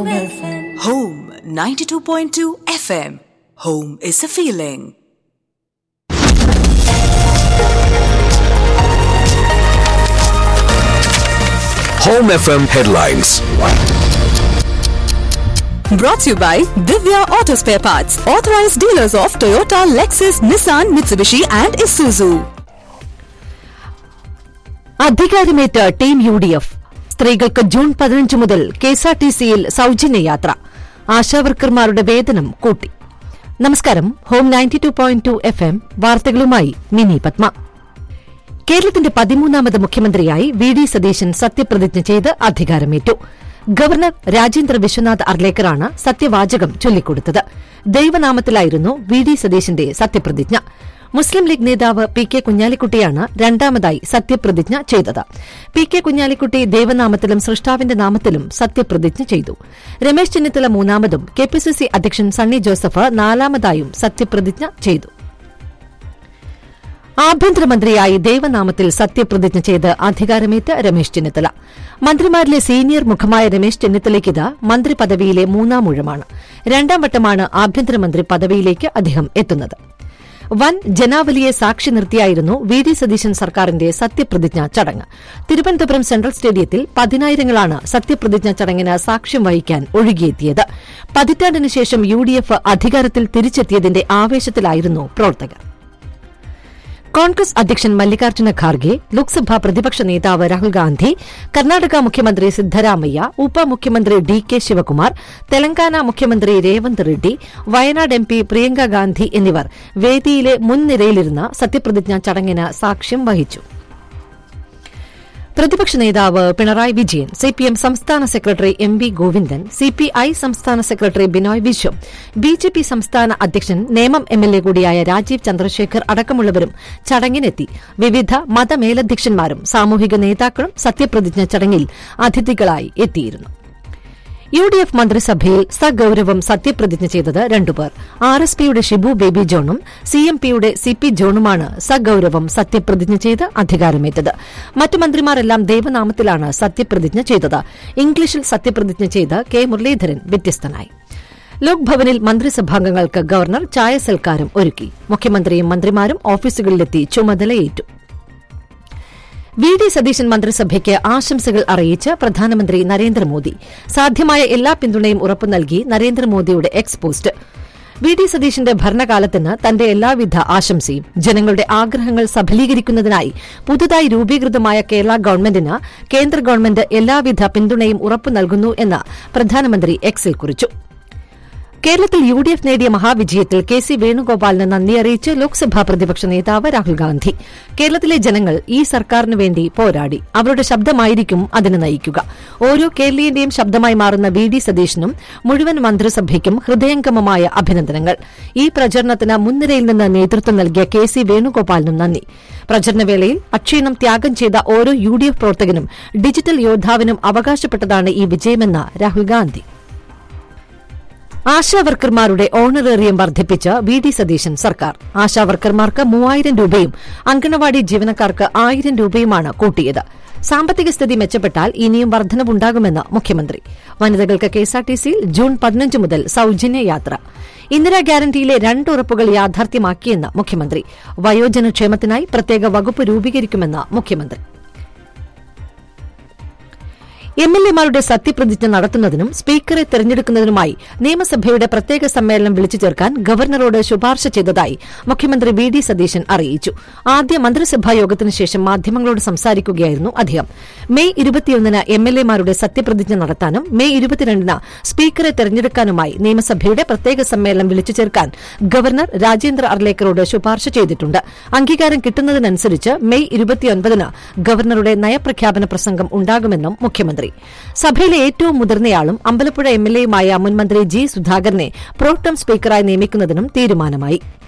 Home FM. Home 92.2 FM. Home is a feeling. Home FM headlines. Brought to you by Divya Auto Spare Parts, authorized dealers of Toyota, Lexus, Nissan, Mitsubishi, and Isuzu. അധികാരമേറ്റ team U D F സ്ത്രീകൾക്ക് June പതിനഞ്ച് മുതൽ കെഎസ്ആർടിസിയിൽ സൌജന്യ യാത്ര ആശാവർക്കർമാരുടെ വേതനം കൂട്ടി നമസ്കാരം home ninety two point two F M വാർത്തകളുമായി മിനി പത്മ കേരളത്തിന്റെ പതിമൂന്നാമത് മുഖ്യമന്ത്രിയായി വി ഡി സതീശൻ സത്യപ്രതിജ്ഞ ചെയ്ത് അധികാരമേറ്റു ഗവർണർ രാജേന്ദ്ര വിശ്വനാഥ് അർലേക്കറാണ് സത്യവാചകം ചൊല്ലിക്കൊടുത്തത് ദൈവനാമത്തിലായിരുന്നു വി ഡി സതീശന്റെ സത്യപ്രതിജ്ഞ മുസ്ലിം ലീഗ് നേതാവ് പി കെ കുഞ്ഞാലിക്കുട്ടിയാണ് രണ്ടാമതായി സത്യപ്രതിജ്ഞ ചെയ്തത് പി കെ കുഞ്ഞാലിക്കുട്ടി ദൈവനാമത്തിലും സൃഷ്ടാവിന്റെ നാമത്തിലും സത്യപ്രതിജ്ഞ ചെയ്തു രമേശ് ചെന്നിത്തല മൂന്നാമതും കെ പി സി സി അധ്യക്ഷൻ സണ്ണി ജോസഫ് നാലാമതായും സത്യപ്രതിജ്ഞ ചെയ്തു ആഭ്യന്തരമന്ത്രിയായി ദൈവനാമത്തിൽ സത്യപ്രതിജ്ഞ ചെയ്ത് അധികാരമേറ്റ് രമേശ് ചെന്നിത്തല മന്ത്രിമാരിലെ സീനിയർ മുഖമായ രമേശ് ചെന്നിത്തലയ്ക്കിത് മന്ത്രി പദവിയിലെ മൂന്നാം ഊഴമാണ് രണ്ടാം വട്ടമാണ് ആഭ്യന്തരമന്ത്രി പദവിയിലേക്ക് അദ്ദേഹം എത്തുന്നത് വൻ ജനാവലിയെ സാക്ഷി നിർത്തിയായിരുന്നു വി ഡി സതീശൻ സർക്കാരിന്റെ സത്യപ്രതിജ്ഞ ചടങ്ങ് തിരുവനന്തപുരം സെൻട്രൽ സ്റ്റേഡിയത്തിൽ പതിനായിരങ്ങളാണ് സത്യപ്രതിജ്ഞ ചടങ്ങിന് സാക്ഷ്യം വഹിക്കാൻ ഒഴുകിയെത്തിയത് പതിറ്റാണ്ടിന് ശേഷം യു ഡി എഫ് അധികാരത്തിൽ തിരിച്ചെത്തിയതിന്റെ ആവേശത്തിലായിരുന്നു പ്രവർത്തകർ കോൺഗ്രസ് അധ്യക്ഷൻ മല്ലികാർജ്ജുന ഖാർഗെ ലോക്സഭാ പ്രതിപക്ഷ നേതാവ് രാഹുൽ ഗാന്ധി കർണാടക മുഖ്യമന്ത്രി സിദ്ധരാമയ്യ ഉപമുഖ്യമന്ത്രി ഡി കെ ശിവകുമാർ തെലങ്കാന മുഖ്യമന്ത്രി രേവന്ത് റെഡ്ഡി വയനാട് എം പി പ്രിയങ്ക ഗാന്ധി എന്നിവർ വേദിയിലെ മുൻനിരയിലിരുന്ന് സത്യപ്രതിജ്ഞാ ചടങ്ങിന് സാക്ഷ്യം വഹിച്ചു പ്രതിപക്ഷ നേതാവ് പിണറായി വിജയൻ സിപിഎം സംസ്ഥാന secretary M V Govindan CPI സംസ്ഥാന സെക്രട്ടറി ബിനോയ് വിശ്വം ബിജെപി സംസ്ഥാന അധ്യക്ഷൻ നേമം എംഎൽഎ കൂടിയായ രാജീവ് ചന്ദ്രശേഖർ അടക്കമുള്ളവരും ചടങ്ങിനെത്തി വിവിധ മതമേലധ്യക്ഷന്മാരും സാമൂഹിക നേതാക്കളും സത്യപ്രതിജ്ഞ ചടങ്ങിൽ അതിഥികളായി എത്തിയിരുന്നു യു ഡി എഫ് മന്ത്രിസഭയിൽ സഗൌരവം സത്യപ്രതിജ്ഞ ചെയ്തത് രണ്ടുപേർ ആർ എസ് പിയുടെ ഷിബു ബേബി ജോണും സി എം പിയുടെ സി പി ജോണുമാണ് സഗൌരവം സത്യപ്രതിജ്ഞ ചെയ്ത് അധികാരമേറ്റത് മറ്റു മന്ത്രിമാരെല്ലാം ദൈവനാമത്തിലാണ് സത്യപ്രതിജ്ഞ ചെയ്തത് ഇംഗ്ലീഷിൽ സത്യപ്രതിജ്ഞ ചെയ്ത് കെ മുരളീധരൻ വ്യത്യസ്തനായി ലോക്ഭവനിൽ മന്ത്രിസഭാംഗങ്ങൾക്ക് ഗവർണർ ചായ സൽക്കാരം ഒരുക്കി മുഖ്യമന്ത്രിയും മന്ത്രിമാരും ഓഫീസുകളിലെത്തി ചുമതലയേറ്റു വി ഡി സതീശൻ മന്ത്രിസഭയ്ക്ക് ആശംസകൾ അറിയിച്ച് പ്രധാനമന്ത്രി നരേന്ദ്രമോദി സാധ്യമായ എല്ലാ പിന്തുണയും ഉറപ്പു നൽകി നരേന്ദ്രമോദിയുടെ എക്സ് പോസ്റ്റ് വി ഡി സതീശന്റെ ഭരണകാലത്തിന് തന്റെ എല്ലാവിധ ആശംസയും ജനങ്ങളുടെ ആഗ്രഹങ്ങൾ സഫലീകരിക്കുന്നതിനായി പുതുതായി രൂപീകൃതമായ കേരള ഗവൺമെന്റിന് കേന്ദ്ര ഗവൺമെന്റ് എല്ലാവിധ പിന്തുണയും ഉറപ്പു നൽകുന്നു എന്ന് പ്രധാനമന്ത്രി എക്സിൽ കുറിച്ചു കേരളത്തിൽ യു ഡി എഫ് നേടിയ മഹാവിജയത്തിൽ കെ സി വേണുഗോപാലിന് നന്ദി അറിയിച്ച് ലോക്സഭാ പ്രതിപക്ഷ നേതാവ് രാഹുൽ ഗാന്ധി കേരളത്തിലെ ജനങ്ങൾ ഈ സർക്കാരിനു വേണ്ടി പോരാടി അവരുടെ ശബ്ദമായിരിക്കും അതിന് നയിക്കുക ഓരോ കേരളീയന്റെയും ശബ്ദമായി മാറുന്ന വി ഡി സതീശനും മുഴുവൻ മന്ത്രിസഭയ്ക്കും ഹൃദയംഗമമായ അഭിനന്ദനങ്ങൾ ഈ പ്രചരണത്തിന് മുൻനിരയിൽ നിന്ന് നേതൃത്വം നൽകിയ കെ സി വേണുഗോപാലിനും നന്ദി പ്രചരണവേളയിൽ അക്ഷീണം ത്യാഗം ചെയ്ത ഓരോ യു ഡി എഫ് പ്രവർത്തകനും ഡിജിറ്റൽ യോദ്ധാവിനും അവകാശപ്പെട്ടതാണ് ഈ വിജയമെന്ന് രാഹുൽ ഗാന്ധി ആശാവർക്കർമാരുടെ ഓണറേറിയം വർദ്ധിപ്പിച്ച് വി ഡി സതീശൻ സർക്കാർ ആശാവർക്കർമാർക്ക് മൂവായിരം രൂപയും അങ്കണവാടി ജീവനക്കാർക്ക് ആയിരം രൂപയുമാണ് കൂട്ടിയത് സാമ്പത്തിക സ്ഥിതി മെച്ചപ്പെട്ടാൽ ഇനിയും വർധനവുണ്ടാകുമെന്ന് മുഖ്യമന്ത്രി വനിതകൾക്ക് കെഎസ്ആർടിസിയിൽ ജൂൺ പതിനഞ്ച് മുതൽ സൌജന്യ യാത്ര ഇന്ദിരാ ഗ്യാരണ്ടിയിലെ രണ്ട് ഉറപ്പുകൾ യാഥാർത്ഥ്യമാക്കിയെന്ന് മുഖ്യമന്ത്രി വയോജനക്ഷേമത്തിനായി പ്രത്യേക വകുപ്പ് രൂപീകരിക്കുമെന്ന് മുഖ്യമന്ത്രി എം എൽ എമാരുടെ സത്യപ്രതിജ്ഞ നടത്തുന്നതിനും സ്പീക്കറെ തെരഞ്ഞെടുക്കുന്നതിനുമായി നിയമസഭയുടെ പ്രത്യേക സമ്മേളനം വിളിച്ചു ചേർക്കാൻ ഗവർണറോട് ശുപാർശ ചെയ്തതായി മുഖ്യമന്ത്രി വി ഡി സതീശൻ അറിയിച്ചു ആദ്യ മന്ത്രിസഭാ യോഗത്തിന് ശേഷം മാധ്യമങ്ങളോട് സംസാരിക്കുകയായിരുന്നു അദ്ദേഹം മെയ് ഇരുപത്തിയൊന്നിന് എം എൽ എമാരുടെ സത്യപ്രതിജ്ഞ നടത്താനും മെയ് ഇരുപത്തിരണ്ടിന് സ്പീക്കറെ തെരഞ്ഞെടുക്കാനുമായി നിയമസഭയുടെ പ്രത്യേക സമ്മേളനം വിളിച്ചു ചേർക്കാൻ ഗവർണർ രാജേന്ദ്ര അർലേക്കറോട് ശുപാർശ ചെയ്തിട്ടുണ്ട് അംഗീകാരം കിട്ടുന്നതിനനുസരിച്ച് മെയ് ഇരുപത്തിയൊൻപതിന് ഗവർണറുടെ നയപ്രഖ്യാപന പ്രസംഗം ഉണ്ടാകുമെന്നും മുഖ്യമന്ത്രി സഭയിലെ ഏറ്റവും മുതിർന്നയാളും അമ്പലപ്പുഴ എം എൽ എയുമായ മുൻമന്ത്രി ജി സുധാകരനെ പ്രോട്ടം സ്പീക്കറായി നിയമിക്കുന്നതിനും തീരുമാനമായി